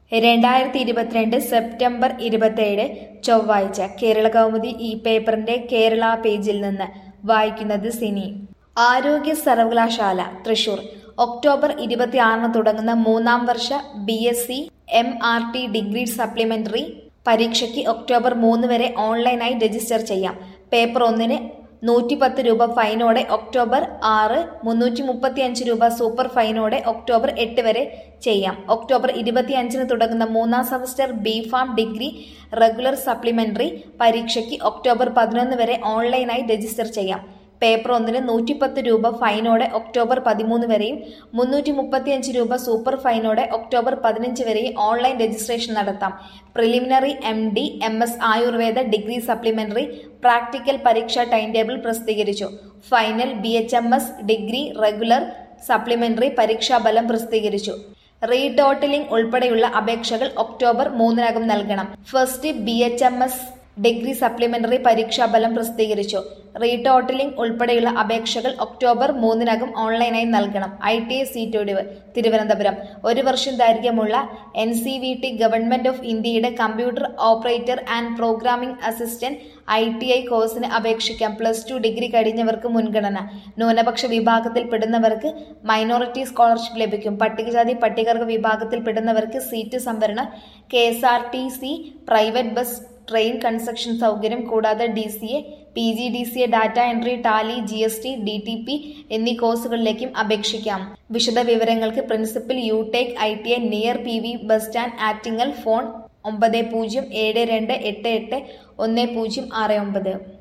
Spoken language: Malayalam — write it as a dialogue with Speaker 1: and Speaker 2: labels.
Speaker 1: രണ്ടായിരത്തി ഇരുപത്തിരണ്ട് സെപ്റ്റംബർ ഇരുപത്തേഴ് ചൊവ്വാഴ്ച കേരള കൗമുദി ഈ പേപ്പറിന്റെ കേരള പേജിൽ നിന്ന് വായിക്കുന്നത് സിനി ആരോഗ്യ സർവകലാശാല തൃശൂർ ഒക്ടോബർ ഇരുപത്തിയാറിന് തുടങ്ങുന്ന മൂന്നാം വർഷ B S C M R T degree supplementary പരീക്ഷയ്ക്ക് ഒക്ടോബർ മൂന്ന് വരെ ഓൺലൈനായി രജിസ്റ്റർ ചെയ്യാം പേപ്പർ ഒന്നിന് നൂറ്റി പത്ത് രൂപ ഫൈനോടെ ഒക്ടോബർ ആറ് മുന്നൂറ്റി മുപ്പത്തി അഞ്ച് രൂപ സൂപ്പർ ഫൈനോടെ ഒക്ടോബർ എട്ട് വരെ ചെയ്യാം ഒക്ടോബർ ഇരുപത്തി അഞ്ചിന് തുടങ്ങുന്ന മൂന്നാം semester B pharm degree regular supplementary പരീക്ഷയ്ക്ക് ഒക്ടോബർ പതിനൊന്ന് വരെ ഓൺലൈനായി രജിസ്റ്റർ ചെയ്യാം പേപ്പർ ഒന്നിന് നൂറ്റിപ്പത്ത് രൂപ ഫൈനോടെ ഒക്ടോബർ പതിമൂന്ന് വരെയും മുന്നൂറ്റി മുപ്പത്തിയഞ്ച് രൂപ സൂപ്പർ ഫൈനോടെ ഒക്ടോബർ പതിനഞ്ച് വരെയും ഓൺലൈൻ രജിസ്ട്രേഷൻ നടത്താം preliminary M D M S Ayurveda degree supplementary practical പരീക്ഷാ ടൈം ടേബിൾ പ്രസിദ്ധീകരിച്ചു final B H M S degree regular supplementary പരീക്ഷാഫലം പ്രസിദ്ധീകരിച്ചു റീടോട്ടലിംഗ് ഉൾപ്പെടെയുള്ള അപേക്ഷകൾ ഒക്ടോബർ മൂന്നിനകം നൽകണം first B H M S degree supplementary പരീക്ഷാഫലം പ്രസിദ്ധീകരിച്ചു റീടോട്ടലിംഗ് ഉൾപ്പെടെയുള്ള അപേക്ഷകൾ ഒക്ടോബർ മൂന്നിനകം ഓൺലൈനായി നൽകണം ഐ ടി ഐ സീറ്റ് ഒഴിവ് തിരുവനന്തപുരം ഒരു വർഷം ദൈർഘ്യമുള്ള N C V T government of ഇന്ത്യയുടെ computer operator and programming assistant I T I കോഴ്സിന് അപേക്ഷിക്കാം പ്ലസ് ടു ഡിഗ്രി കഴിഞ്ഞവർക്ക് മുൻഗണന ന്യൂനപക്ഷ വിഭാഗത്തിൽപ്പെടുന്നവർക്ക് മൈനോറിറ്റി സ്കോളർഷിപ്പ് ലഭിക്കും പട്ടികജാതി പട്ടികവർഗ വിഭാഗത്തിൽപ്പെടുന്നവർക്ക് സീറ്റ് സംവരണം K S R T C private bus train construction സൗകര്യം കൂടാതെ D C A P G D C A data entry tally G S T D T P എന്നീ കോഴ്സുകളിലേക്കും അപേക്ഷിക്കാം വിശദ വിവരങ്ങൾക്ക് principal U take I T I near P V bus stand Attingal phone ഒമ്പത് പൂജ്യം ഏഴ് രണ്ട് എട്ട് എട്ട് ഒന്ന് പൂജ്യം ആറ് ഒമ്പത്